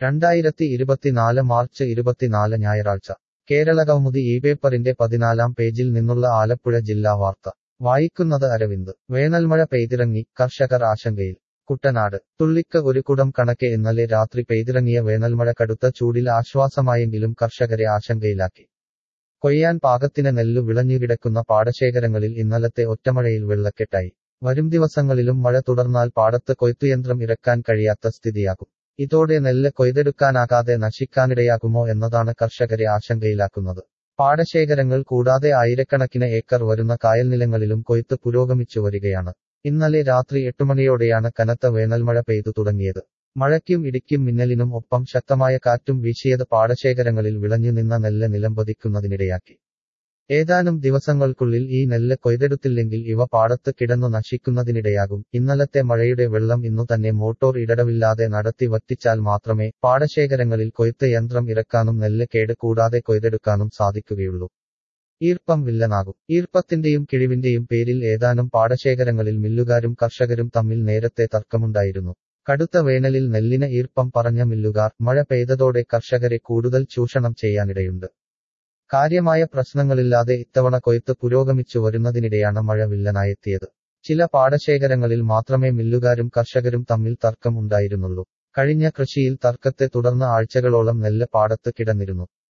രണ്ടായിരത്തി ഇരുപത്തിനാല് മാർച്ച് ഇരുപത്തിനാല് ഞായറാഴ്ച കേരളകൗമുദി ഈ പേപ്പറിന്റെ പതിനാലാം പേജിൽ നിന്നുള്ള ആലപ്പുഴ ജില്ലാ വാർത്ത വായിക്കുന്നത് അരവിന്ദ് വേനൽമഴ പെയ്തിറങ്ങി കർഷകർ ആശങ്കയിൽ കുട്ടനാട് തുള്ളിക്ക് ഒരു കുടം കണക്കെ ഇന്നലെ രാത്രി പെയ്തിറങ്ങിയ വേനൽമഴ കടുത്ത ചൂടിൽ ആശ്വാസമായെങ്കിലും കർഷകരെ ആശങ്കയിലാക്കി കൊയ്യാൻ പാകത്തിന് നെല്ലു വിളഞ്ഞുകിടക്കുന്ന പാടശേഖരങ്ങളിൽ ഇന്നലത്തെ ഒറ്റമഴയിൽ വെള്ളക്കെട്ടായി വരും ദിവസങ്ങളിലും മഴ തുടർന്നാൽ പാടത്ത് കൊയ്ത്തുയന്ത്രം ഇറക്കാൻ കഴിയാത്ത സ്ഥിതിയാകും ഇതോടെ നെല്ല് കൊയ്തെടുക്കാനാകാതെ നശിക്കാനിടയാകുമോ എന്നതാണ് കർഷകരെ ആശങ്കയിലാക്കുന്നത് പാടശേഖരങ്ങൾ കൂടാതെ ആയിരക്കണക്കിന് ഏക്കർ വരുന്ന കായൽനിലങ്ങളിലും കൊയ്ത്ത് പുരോഗമിച്ചു വരികയാണ് ഇന്നലെ രാത്രി എട്ടുമണിയോടെയാണ് കനത്ത വേനൽമഴ പെയ്തു തുടങ്ങിയത് മഴയ്ക്കും ഇടിക്കും മിന്നലിനും ഒപ്പം ശക്തമായ കാറ്റും വീശിയത് പാടശേഖരങ്ങളിൽ വിളഞ്ഞു നിന്ന നെല്ല് നിലംപതിക്കുന്നതിനിടയാക്കി ഏതാനും ദിവസങ്ങൾക്കുള്ളിൽ ഈ നെല്ല് കൊയ്തെടുത്തില്ലെങ്കിൽ ഇവ പാടത്ത് കിടന്നു നശിക്കുന്നതിനിടയാകും ഇന്നലത്തെ മഴയുടെ വെള്ളം ഇന്നു തന്നെ മോട്ടോർ ഇടവില്ലാതെ നടത്തി വറ്റിച്ചാൽ മാത്രമേ പാടശേഖരങ്ങളിൽ കൊയ്ത്ത് യന്ത്രം ഇറക്കാനും നെല്ല് കേട് കൂടാതെ കൊയ്തെടുക്കാനും സാധിക്കുകയുള്ളൂ ഈർപ്പം വില്ലനാകും ഈർപ്പത്തിന്റെയും കിഴിവിന്റെയും പേരിൽ ഏതാനും പാടശേഖരങ്ങളിൽ മില്ലുകാരും കർഷകരും തമ്മിൽ നേരത്തെ തർക്കമുണ്ടായിരുന്നു കടുത്ത വേനലിൽ നെല്ലിന് ഈർപ്പം പറഞ്ഞ മില്ലുകാർ മഴ പെയ്തതോടെ കർഷകരെ കൂടുതൽ ചൂഷണം ചെയ്യാനിടയുണ്ട് കാര്യമായ പ്രശ്നങ്ങളില്ലാതെ ഇത്തവണ കൊയ്ത്ത് പുരോഗമിച്ചു വരുന്നതിനിടെയാണ് മഴ വില്ലനായെത്തിയത് ചില പാടശേഖരങ്ങളിൽ മാത്രമേ മില്ലുകാരും കർഷകരും തമ്മിൽ തർക്കം ഉണ്ടായിരുന്നുള്ളൂ കഴിഞ്ഞ കൃഷിയിൽ തർക്കത്തെ തുടർന്ന് ആഴ്ചകളോളം നെല്ല് പാടത്ത് കിടന്നിരുന്നു